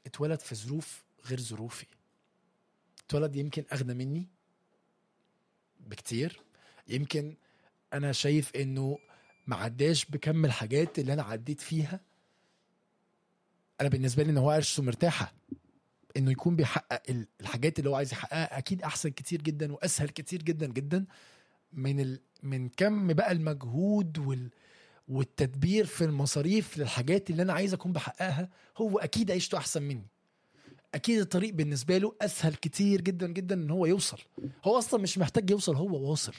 اتولد في ظروف غير ظروفي اتولد يمكن اغنى مني بكتير يمكن انا شايف انه ما عداش بكم الحاجات اللي انا عديت فيها انا بالنسبه لي ان هو عيشته مرتاحه انه يكون بيحقق ال- الحاجات اللي هو عايز يحققها اكيد احسن كتير جدا واسهل كتير جدا جدا من ال... من كم بقى المجهود وال... والتدبير في المصاريف للحاجات اللي انا عايز اكون بحققها هو اكيد عيشته احسن مني اكيد الطريق بالنسبه له اسهل كتير جدا جدا ان هو يوصل هو اصلا مش محتاج يوصل هو واصل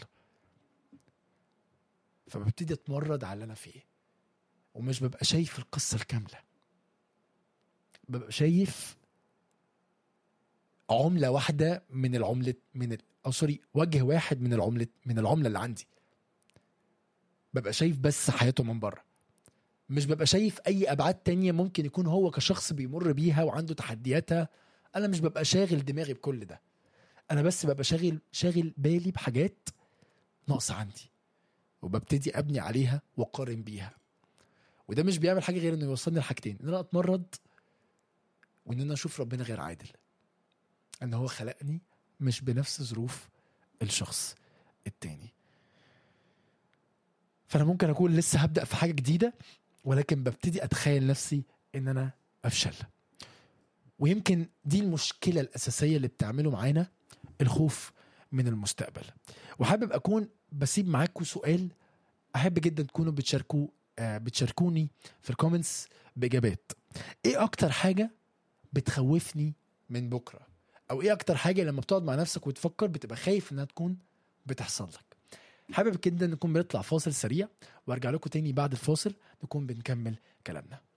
فببتدي اتمرد على اللي انا فيه ومش ببقى شايف القصه الكامله ببقى شايف عمله واحده من العمله من ال... او سوري وجه واحد من العمله من العمله اللي عندي ببقى شايف بس حياته من بره مش ببقى شايف اي ابعاد تانية ممكن يكون هو كشخص بيمر بيها وعنده تحدياتها انا مش ببقى شاغل دماغي بكل ده انا بس ببقى شاغل شاغل بالي بحاجات ناقصه عندي وببتدي ابني عليها واقارن بيها وده مش بيعمل حاجه غير انه يوصلني لحاجتين ان انا اتمرد وان انا اشوف ربنا غير عادل ان هو خلقني مش بنفس ظروف الشخص التاني فانا ممكن اكون لسه هبدا في حاجه جديده ولكن ببتدي اتخيل نفسي ان انا افشل ويمكن دي المشكله الاساسيه اللي بتعمله معانا الخوف من المستقبل وحابب اكون بسيب معاكم سؤال احب جدا تكونوا بتشاركوا آه، بتشاركوني في الكومنتس باجابات ايه اكتر حاجه بتخوفني من بكره او ايه اكتر حاجه لما بتقعد مع نفسك وتفكر بتبقى خايف انها تكون بتحصل لك حابب جدا نكون بنطلع فاصل سريع وارجع لكم تاني بعد الفاصل نكون بنكمل كلامنا